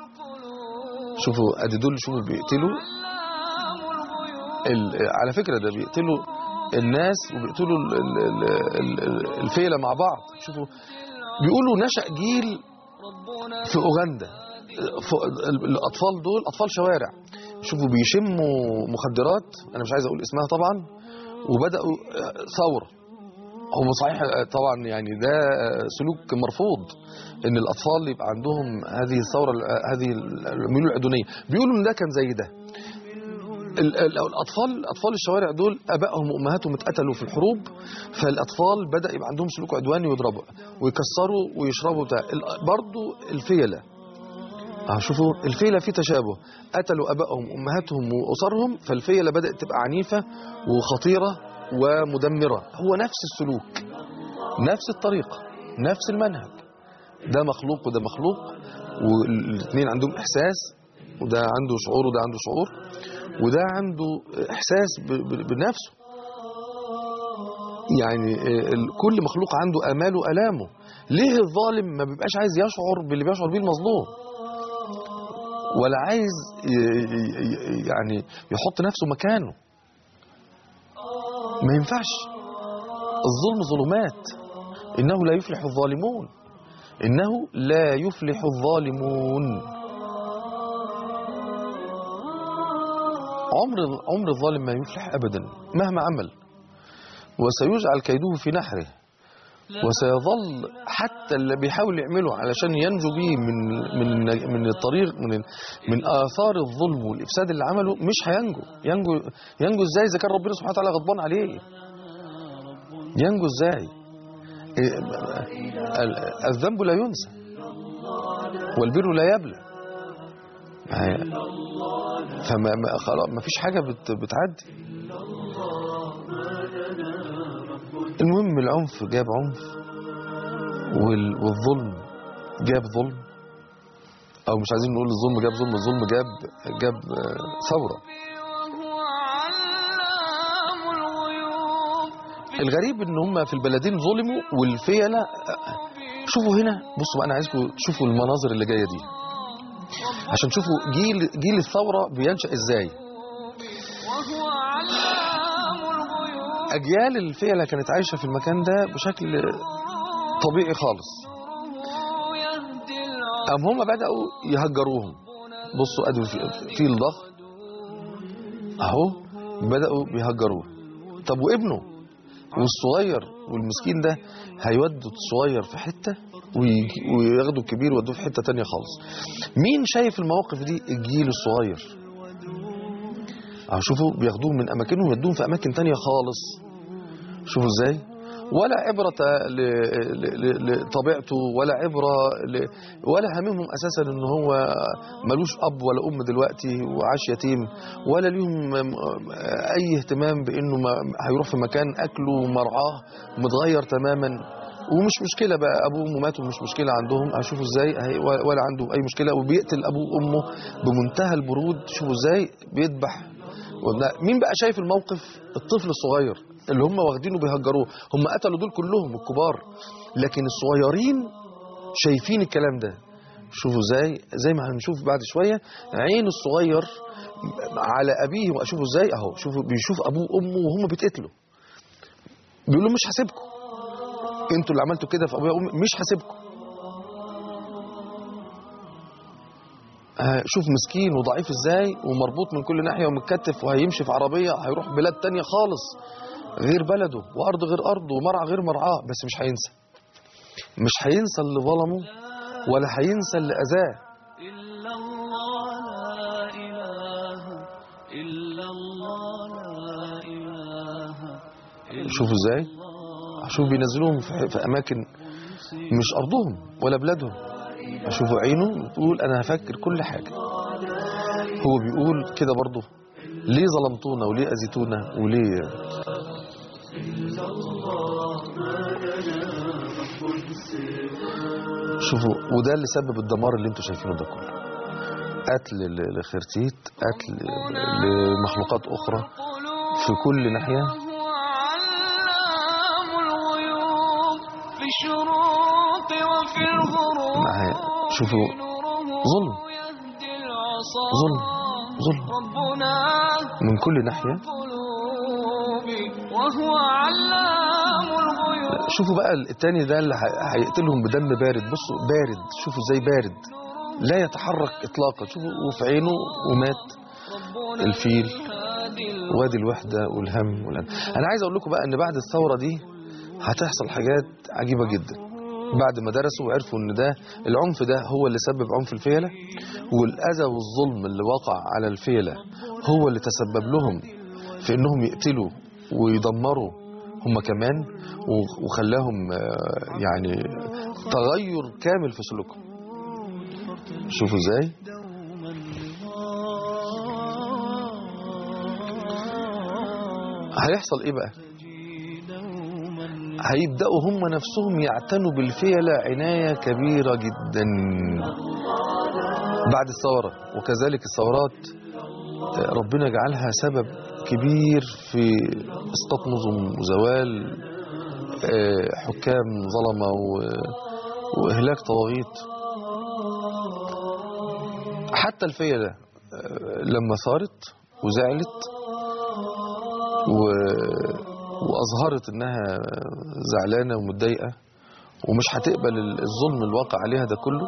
شوفوا ادي دول شوفوا بيقتلوا ال- على فكرة ده بيقتلوا الناس وبيقتلوا ال- ال- ال- ال- الفيلة مع بعض شوفوا بيقولوا نشأ جيل ربنا في أوغندا ف- ال- الأطفال دول أطفال شوارع شوفوا بيشموا مخدرات أنا مش عايز أقول اسمها طبعا وبدأوا آه، ثورة هو صحيح آه، طبعا يعني ده آه، سلوك مرفوض ان الاطفال يبقى عندهم هذه الثوره آه، هذه الميول العدوانيه بيقولوا ان ده كان زي ده ال- ال- الاطفال اطفال الشوارع دول ابائهم وامهاتهم اتقتلوا في الحروب فالاطفال بدا يبقى عندهم سلوك عدواني ويضربوا ويكسروا ويشربوا بتاع ال- برضو الفيله اه شوفوا الفيله في تشابه قتلوا ابائهم وامهاتهم واسرهم فالفيله بدات تبقى عنيفه وخطيره ومدمره هو نفس السلوك نفس الطريقه نفس المنهج ده مخلوق وده مخلوق والاثنين عندهم احساس وده عنده شعور وده عنده شعور وده عنده احساس ب- ب- بنفسه يعني آه، ال- كل مخلوق عنده اماله والامه ليه الظالم ما بيبقاش عايز يشعر باللي بيشعر بيه المظلوم ولا عايز ي- ي- ي- يعني يحط نفسه مكانه ما ينفعش الظلم ظلمات انه لا يفلح الظالمون انه لا يفلح الظالمون عمر عمر الظالم ما يفلح ابدا مهما عمل وسيجعل كيده في نحره وسيظل حتى اللي بيحاول يعمله علشان ينجو بيه من من من الطريق من من اثار الظلم والافساد اللي عمله مش هينجو ينجو ينجو ازاي اذا كان ربنا سبحانه وتعالى غضبان عليه ينجو ازاي إيه، ال- الذنب لا ينسى والبر لا يبلى ما- فما ما خلاص ما فيش حاجه بت بتعدي المهم العنف جاب عنف وال- والظلم جاب ظلم او مش عايزين نقول الظلم جاب ظلم الظلم جاب جاب آه، ثوره وهو علام الغيوب الغريب ان هم في البلدين ظلموا والفيله شوفوا هنا بصوا بقى انا عايزكم تشوفوا المناظر اللي جايه دي عشان تشوفوا جيل جيل الثوره بينشا ازاي وهو علام الغيوب اجيال الفيله كانت عايشه في المكان ده بشكل طبيعي خالص نوره يهدي العصر قام هم بداوا يهجروهم بصوا ادي في- في الضغط اهو بداوا بيهجروه طب وابنه والصغير والمسكين ده هيودوا الصغير في حته ويجي- وياخدوا الكبير ويودوه في حته تانية خالص مين شايف المواقف دي الجيل الصغير اهو شوفوا بياخدوهم من اماكنهم ويودوهم في اماكن تانية خالص شوفوا ازاي ولا عبرة ل- ل- ل- لطبيعته ولا عبرة ل- ولا هممهم أساسا إن هو ملوش أب ولا أم دلوقتي وعاش يتيم ولا ليهم أي اهتمام بإنه ما- هيروح في مكان أكله ومرعاه متغير تماما ومش مشكلة بقى أبوه وأمه ماتوا مش مشكلة عندهم هشوفوا إزاي هي- ولا عنده أي مشكلة وبيقتل أبوه وأمه بمنتهى البرود شوفوا إزاي بيذبح ولا- مين بقى شايف الموقف الطفل الصغير اللي هم واخدينه بيهجروه هم قتلوا دول كلهم الكبار لكن الصغيرين شايفين الكلام ده شوفوا ازاي زي ما هنشوف بعد شويه عين الصغير على ابيه شوفوا ازاي اهو شوفوا بيشوف ابوه وامه وهم بيتقتلوا بيقول لهم مش هسيبكم انتوا اللي عملتوا كده في ابويا وامي مش هسيبكم آه، شوف مسكين وضعيف ازاي ومربوط من كل ناحيه ومتكتف وهيمشي في عربيه هيروح بلاد تانية خالص غير بلده وارض غير ارضه ومرعى غير مرعاه بس مش هينسى مش هينسى اللي ظلمه ولا هينسى اللي اذاه إلا الله لا إله إلا الله لا إله إلا شوفوا ازاي شوف بينزلوهم في في اماكن مش ارضهم ولا بلادهم شوفوا عينه بتقول انا هفكر كل حاجه هو بيقول كده برضه ليه ظلمتونا وليه اذيتونا وليه شوفوا وده اللي سبب الدمار اللي انتوا شايفينه ده كله قتل ل- لخرتيت قتل لمخلوقات اخرى في كل ناحيه وهو علام الغيوب في الشروق وفي الغروب معايا. شوفوا نوره ظلم. يهدي العصا ظلم. ظلم. ربنا من كل ناحيه قلوب وهو علام الغيوب شوفوا بقى التاني ده اللي ه- هيقتلهم بدم بارد بصوا بارد شوفوا ازاي بارد لا يتحرك اطلاقا شوفوا وفي عينه ومات ربنا الفيل الهادي وادي الوحدة والهم والهم أنا عايز أقول لكم بقى إن بعد الثورة دي هتحصل حاجات عجيبة جدا بعد ما درسوا وعرفوا إن ده العنف ده هو اللي سبب عنف الفيلة والأذى والظلم اللي وقع على الفيلة هو اللي تسبب لهم في إنهم يقتلوا ويدمروا هم كمان و- وخلاهم آه، يعني تغير كامل في سلوكهم شوفوا ازاي هيحصل ايه بقى هيبدأوا هم نفسهم يعتنوا بالفيلة عناية كبيرة جدا بعد الثورة وكذلك الثورات آه، ربنا جعلها سبب كبير في اسقاط نظم وزوال آه، حكام ظلمة و- وإهلاك طواغيت حتى الفيلة آه، لما ثارت وزعلت و... وأظهرت إنها زعلانة ومتضايقة ومش هتقبل الظلم الواقع عليها ده كله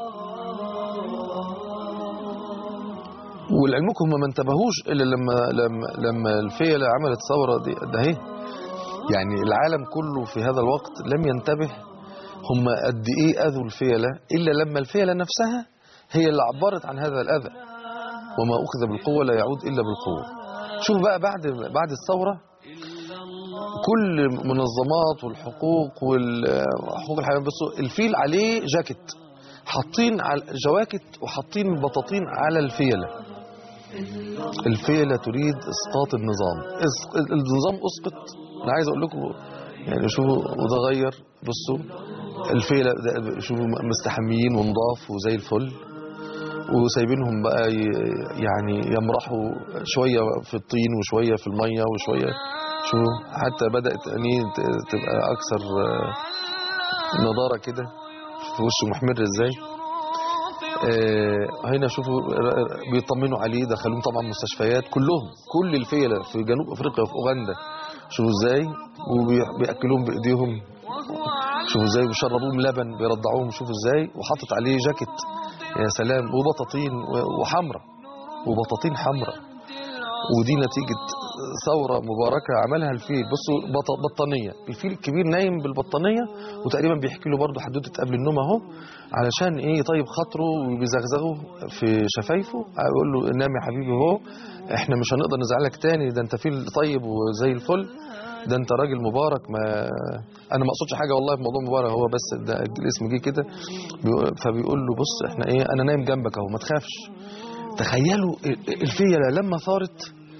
ولعلمكم هم ما انتبهوش إلا لما لما لما الفيلة عملت ثورة دي ده هي يعني العالم كله في هذا الوقت لم ينتبه هم قد إيه أذوا الفيلة إلا لما الفيلة نفسها هي اللي عبرت عن هذا الأذى وما أخذ بالقوة لا يعود إلا بالقوة شوف بقى بعد بعد الثورة كل منظمات والحقوق والحقوق الحيوان بصوا الفيل عليه جاكيت حاطين على جواكت وحاطين البطاطين على الفيلة الفيلة تريد اسقاط النظام إس- النظام اسقط انا عايز اقول لكم يعني شوفوا وده غير بصوا الفيلة ده شوفوا مستحميين ونضاف وزي الفل وسايبينهم بقى ي- يعني يمرحوا شوية في الطين وشوية في المية وشوية شو حتى بدأت يعني ت- تبقى أكثر آه، نضارة كده شوفوا وشه محمر ازاي آه، هنا شوفوا ر- ر- بيطمنوا عليه دخلوهم طبعا مستشفيات كلهم كل الفيلة في جنوب افريقيا وفي اوغندا شوفوا ازاي وبياكلوهم بايديهم شوفوا ازاي وشربوهم لبن بيرضعوهم شوفوا ازاي وحاطط عليه جاكيت يا سلام وبطاطين و- وحمرة وبطاطين حمراء ودي نتيجة ثورة مباركة عملها الفيل بصوا بط- بطانية الفيل الكبير نايم بالبطانية وتقريبا بيحكي له برضه حدوتة قبل النوم اهو علشان ايه يطيب خاطره وبيزغزغه في شفايفه يقول له نام يا حبيبي اهو احنا مش هنقدر نزعلك تاني ده انت فيل طيب وزي الفل ده انت راجل مبارك ما انا ما اقصدش حاجه والله في موضوع مبارك هو بس ده الاسم جه كده بيقول- فبيقول له بص احنا ايه انا نايم جنبك اهو ما تخافش تخيلوا ال- الفيلة لما ثارت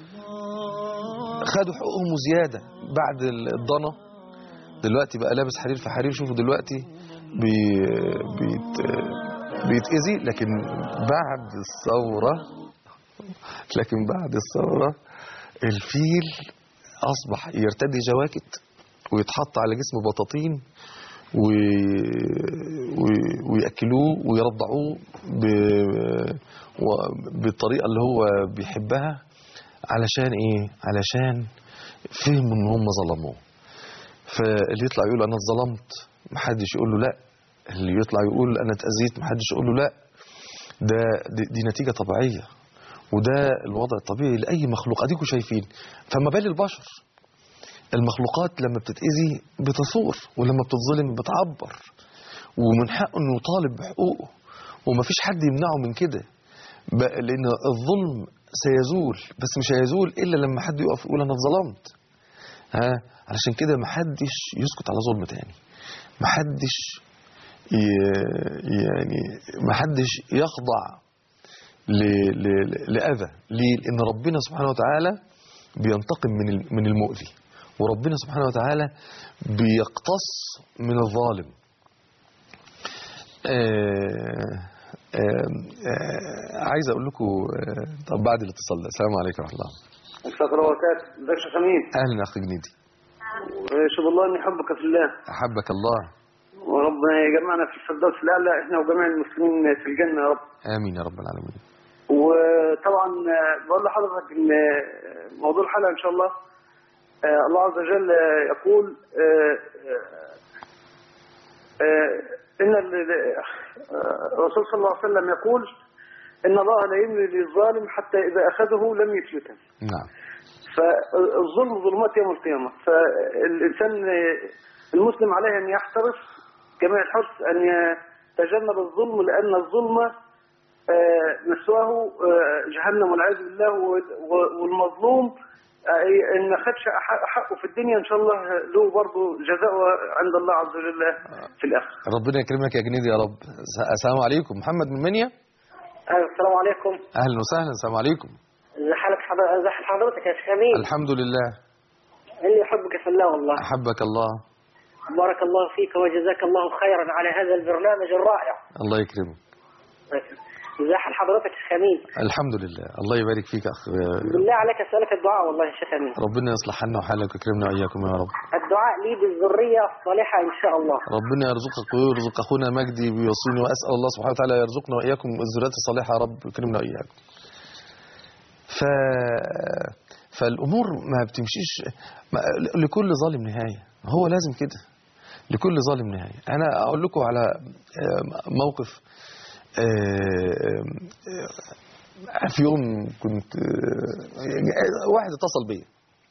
خدوا حقوقهم وزيادة بعد ال- الضنا دلوقتي بقى لابس حرير في حرير شوفوا دلوقتي بي بيت بيتأذي لكن بعد الثورة لكن بعد الثورة الفيل أصبح يرتدي جواكت ويتحط على جسمه بطاطين و... و... ويأكلوه ويرضعوه ب... و... بالطريقة اللي هو بيحبها علشان ايه علشان فهموا ان هم ظلموه فاللي يطلع يقول انا اتظلمت محدش يقول له لا اللي يطلع يقول انا اتأذيت محدش يقول له لا ده دي, دي نتيجة طبيعية وده الوضع الطبيعي لأي مخلوق أديكم شايفين فما بال البشر المخلوقات لما بتتأذي بتصور ولما بتتظلم بتعبر ومن حقه انه يطالب بحقوقه ومفيش حد يمنعه من كده ب- لان الظلم سيزول بس مش هيزول الا لما حد يقف يقول انا اتظلمت ها علشان كده محدش يسكت على ظلم تاني محدش ي- يعني محدش يخضع ل- ل- لأذى ليه؟ لأن ربنا سبحانه وتعالى بينتقم من ال- من المؤذي وربنا سبحانه وتعالى بيقتص من الظالم آه آه آه عايز اقول لكم آه طب بعد الاتصال ده السلام عليكم ورحمه الله السلام عليكم وبركاته ازيك يا سمير اهلا اخ جنيدي شوف الله اني احبك في الله احبك الله وربنا يجمعنا في الفردوس الاعلى احنا وجميع المسلمين في الجنه يا رب امين يا رب العالمين وطبعا آه، بقول لحضرتك ان آه، موضوع الحلقه ان شاء الله آه، الله عز وجل آه، يقول آه، آه، آه، إن ال- آه، الرسول صلى الله عليه وسلم يقول إن الله لا يملي للظالم حتى إذا أخذه لم يفلته نعم فالظلم ظلمات يوم القيامة فالإنسان المسلم عليه أن يحترس جميع الحرص أن يتجنب الظلم لأن الظلم آه، مسواه آه، جهنم والعياذ بالله و- و- والمظلوم آه، أي إن ما خدش حق- حقه في الدنيا إن شاء الله له برضه جزاءه عند الله عز وجل في الآخرة ربنا يكرمك يا جنيد يا رب س- السلام عليكم محمد من منيا السلام عليكم اهلا وسهلا السلام عليكم ازي حالك حضر- ازي حال حضرتك يا شيخ امين الحمد لله اني احبك في الله والله احبك الله بارك الله فيك وجزاك الله خيرا على هذا البرنامج الرائع الله يكرمك ازي حال حضرتك يا شيخ امين الحمد لله الله يبارك فيك اخ بالله عليك اسالك الدعاء والله يا شيخ امين ربنا يصلح حالنا وحالك ويكرمنا واياكم يا رب الدعاء لي بالذريه الصالحه ان شاء الله ربنا يرزقك ويرزق اخونا مجدي بيوصيني واسال الله سبحانه وتعالى يرزقنا واياكم الذريات الصالحه يا رب ويكرمنا واياكم ف فالامور ما بتمشيش ما... لكل ظالم نهايه هو لازم كده لكل ظالم نهايه انا اقول لكم على آه، موقف آه، آه، في يوم كنت آه، واحد اتصل بيا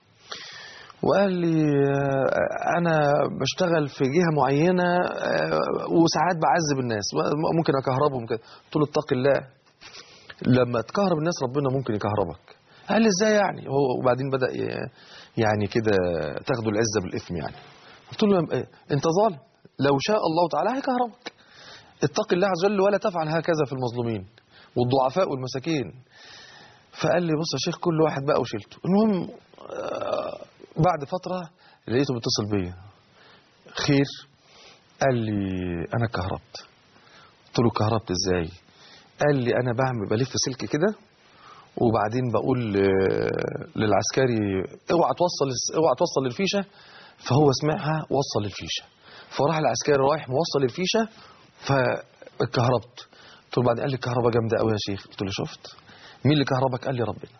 وقال لي آه، انا بشتغل في جهه معينه آه، وساعات بعذب الناس ممكن اكهربهم كده قلت له اتق الله لما تكهرب الناس ربنا ممكن يكهربك قال لي ازاي يعني هو وبعدين بدا ي- يعني كده تاخدوا العزه بالاثم يعني قلت له إيه، انت ظالم لو شاء الله تعالى هيكهربك اتق الله عز وجل ولا تفعل هكذا في المظلومين والضعفاء والمساكين فقال لي بص يا شيخ كل واحد بقى وشيلته المهم آه، بعد فترة لقيته بيتصل بيا خير قال لي أنا كهربت قلت له كهربت إزاي قال لي أنا بعمل بلف سلك كده وبعدين بقول آه، للعسكري اوعى توصل اوعى توصل للفيشه فهو سمعها وصل للفيشه فراح العسكري رايح موصل الفيشه فاتكهربت قلت له بعدين قال لي الكهرباء جامده قوي يا شيخ قلت له شفت مين اللي كهربك قال لي ربنا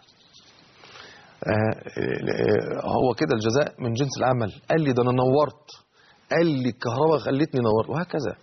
آه، آه، هو كده الجزاء من جنس العمل قال لي ده انا نورت قال لي الكهرباء خلتني نورت وهكذا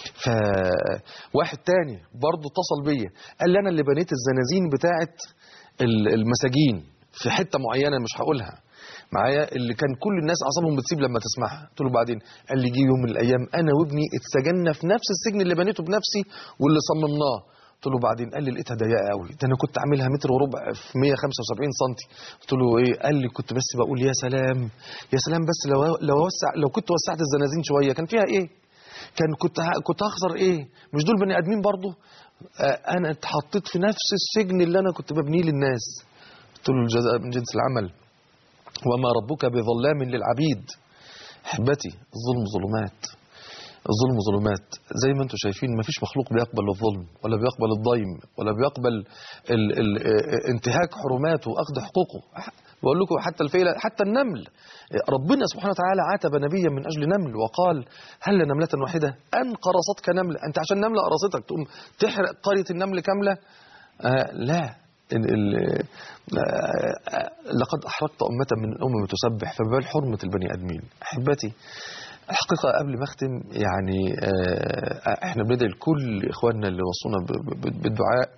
فواحد تاني برضه اتصل بيا قال لي انا اللي بنيت الزنازين بتاعه ال- المساجين في حته معينه مش هقولها معايا اللي كان كل الناس اعصابهم بتسيب لما تسمعها قلت له بعدين قال لي جه يوم من الايام انا وابني اتسجننا في نفس السجن اللي بنيته بنفسي واللي صممناه قلت له بعدين قال لي لقيتها ضيقه قوي ده انا كنت عاملها متر وربع في 175 سم قلت له ايه قال لي كنت بس بقول يا سلام يا سلام بس لو لو وسع لو كنت وسعت الزنازين شويه كان فيها ايه كان كنت ه- كنت هخسر ايه مش دول بني ادمين برضه آه انا اتحطيت في نفس السجن اللي انا كنت ببنيه للناس قلت له الجزاء من جنس العمل وما ربك بظلام للعبيد احبتي الظلم ظلمات الظلم ظلمات زي ما انتم شايفين ما فيش مخلوق بيقبل الظلم ولا بيقبل الضيم ولا بيقبل ال ال انتهاك حرماته واخذ حقوقه بقول لكم حتى الفيلة حتى النمل ربنا سبحانه وتعالى عاتب نبيا من اجل نمل وقال هل نملة واحدة ان قرصتك نملة انت عشان نملة قرصتك تقوم تحرق قرية النمل كاملة آه لا ال ال آه لقد احرقت امة من الامم تسبح فبال حرمة البني ادمين احبتي الحقيقة قبل ما أختم يعني آه، إحنا بندعي لكل إخواننا اللي وصونا ب- ب- بالدعاء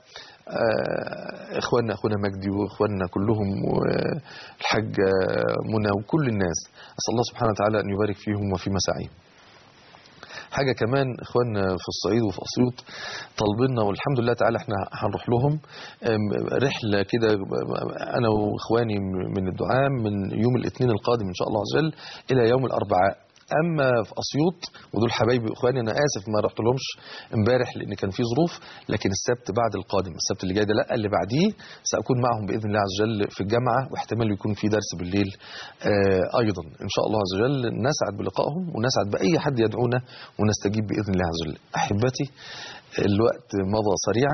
آه، إخواننا أخونا مجدي وإخواننا كلهم والحاجة منى وكل الناس أسأل الله سبحانه وتعالى أن يبارك فيهم وفي مساعيهم حاجة كمان إخواننا في الصعيد وفي أسيوط طالبيننا والحمد لله تعالى إحنا هنروح لهم أم، رحلة كده أنا وإخواني من الدعاء من يوم الاثنين القادم إن شاء الله عز وجل إلى يوم الأربعاء اما في اسيوط ودول حبايبي واخواني انا اسف ما رحت لهمش امبارح لان كان في ظروف لكن السبت بعد القادم السبت اللي جاي ده لا اللي بعديه ساكون معهم باذن الله عز وجل في الجامعه واحتمال يكون في درس بالليل آه ايضا ان شاء الله عز وجل نسعد بلقائهم ونسعد باي حد يدعونا ونستجيب باذن الله عز وجل احبتي الوقت مضى سريعا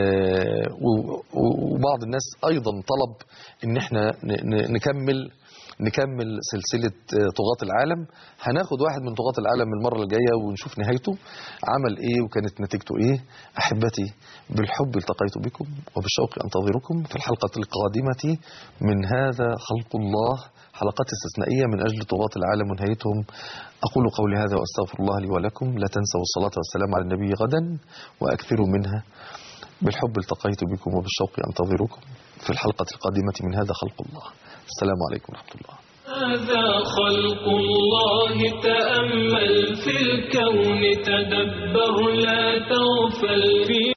آه، و- و- وبعض الناس ايضا طلب ان احنا ن- ن- نكمل نكمل سلسلة آه، طغاة العالم هناخد واحد من طغاة العالم المرة الجاية ونشوف نهايته عمل ايه وكانت نتيجته ايه احبتي بالحب التقيت بكم وبالشوق انتظركم في الحلقة القادمة من هذا خلق الله حلقات استثنائية من أجل طغاة العالم ونهايتهم أقول قولي هذا وأستغفر الله لي ولكم لا تنسوا الصلاة والسلام على النبي غدا وأكثروا منها بالحب التقيت بكم وبالشوق أنتظركم في الحلقة القادمة من هذا خلق الله السلام عليكم ورحمة الله هذا خلق الله تأمل في الكون تدبر لا تغفل في